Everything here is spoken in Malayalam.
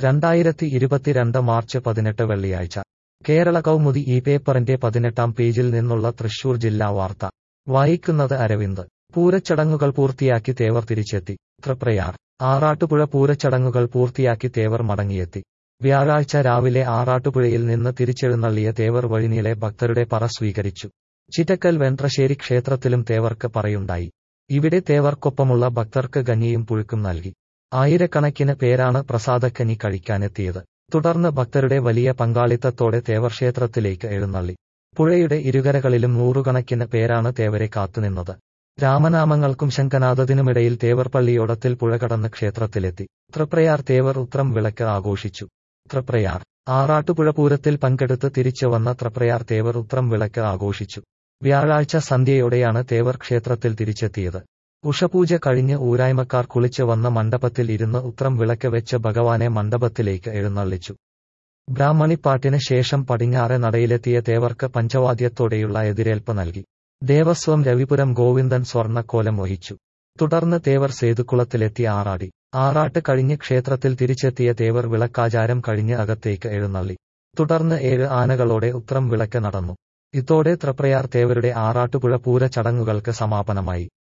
രണ്ടായിരത്തി ഇരുപത്തിരണ്ട് മാർച്ച് പതിനെട്ട് വെള്ളിയാഴ്ച കേരള കൗമുദി ഈ പേപ്പറിന്റെ പതിനെട്ടാം പേജിൽ നിന്നുള്ള തൃശൂർ ജില്ലാ വാർത്ത വായിക്കുന്നത് അരവിന്ദ് പൂരച്ചടങ്ങുകൾ പൂർത്തിയാക്കി തേവർ തിരിച്ചെത്തി തൃപ്രയാർ ആറാട്ടുപുഴ പൂരച്ചടങ്ങുകൾ പൂർത്തിയാക്കി തേവർ മടങ്ങിയെത്തി വ്യാഴാഴ്ച രാവിലെ ആറാട്ടുപുഴയിൽ നിന്ന് തിരിച്ചെഴുന്നള്ളിയ തേവർ വഴിനീളെ ഭക്തരുടെ പറ സ്വീകരിച്ചു ചിറ്റക്കൽ വെൺട്രശ്ശേരി ക്ഷേത്രത്തിലും തേവർക്ക് പറയുണ്ടായി ഇവിടെ തേവർക്കൊപ്പമുള്ള ഭക്തർക്ക് കഞ്ഞിയും പുഴുക്കും നൽകി ആയിരക്കണക്കിന് പേരാണ് പ്രസാദക്കഞ്ഞി കഴിക്കാനെത്തിയത് തുടർന്ന് ഭക്തരുടെ വലിയ പങ്കാളിത്തത്തോടെ തേവർ ക്ഷേത്രത്തിലേക്ക് എഴുന്നള്ളി പുഴയുടെ ഇരുകരകളിലും നൂറുകണക്കിന് പേരാണ് തേവരെ കാത്തുനിന്നത് രാമനാമങ്ങൾക്കും ശംഖനാഥത്തിനുമിടയിൽ തേവർ പള്ളിയോടത്തിൽ പുഴ കടന്ന് ക്ഷേത്രത്തിലെത്തി തൃപ്രയാർ തേവർ ഉത്രം വിളക്ക് ആഘോഷിച്ചു തൃപ്രയാർ ആറാട്ടുപുഴ പൂരത്തിൽ പങ്കെടുത്ത് തിരിച്ചു വന്ന തൃപ്രയാർ തേവർ ഉത്രം വിളക്ക് ആഘോഷിച്ചു വ്യാഴാഴ്ച സന്ധ്യയോടെയാണ് തേവർ ക്ഷേത്രത്തിൽ തിരിച്ചെത്തിയത് ഉഷപൂജ കഴിഞ്ഞ് ഊരായ്മക്കാർ കുളിച്ച് വന്ന മണ്ഡപത്തിൽ ഇരുന്ന് ഉത്രം വിളക്ക് വെച്ച് ഭഗവാനെ മണ്ഡപത്തിലേക്ക് എഴുന്നള്ളിച്ചു ബ്രാഹ്മണിപ്പാട്ടിന് ശേഷം പടിഞ്ഞാറെ നടയിലെത്തിയ തേവർക്ക് പഞ്ചവാദ്യത്തോടെയുള്ള എതിരേൽപ്പ് നൽകി ദേവസ്വം രവിപുരം ഗോവിന്ദൻ സ്വർണ്ണക്കോലം വഹിച്ചു തുടർന്ന് തേവർ സേതുക്കുളത്തിലെത്തി ആറാടി ആറാട്ട് കഴിഞ്ഞ് ക്ഷേത്രത്തിൽ തിരിച്ചെത്തിയ തേവർ വിളക്കാചാരം കഴിഞ്ഞ് അകത്തേക്ക് എഴുന്നള്ളി തുടർന്ന് ഏഴ് ആനകളോടെ ഉത്രം വിളക്ക് നടന്നു ഇതോടെ തൃപ്രയാർ തേവരുടെ ആറാട്ടുപുഴ പൂര ചടങ്ങുകൾക്ക് സമാപനമായി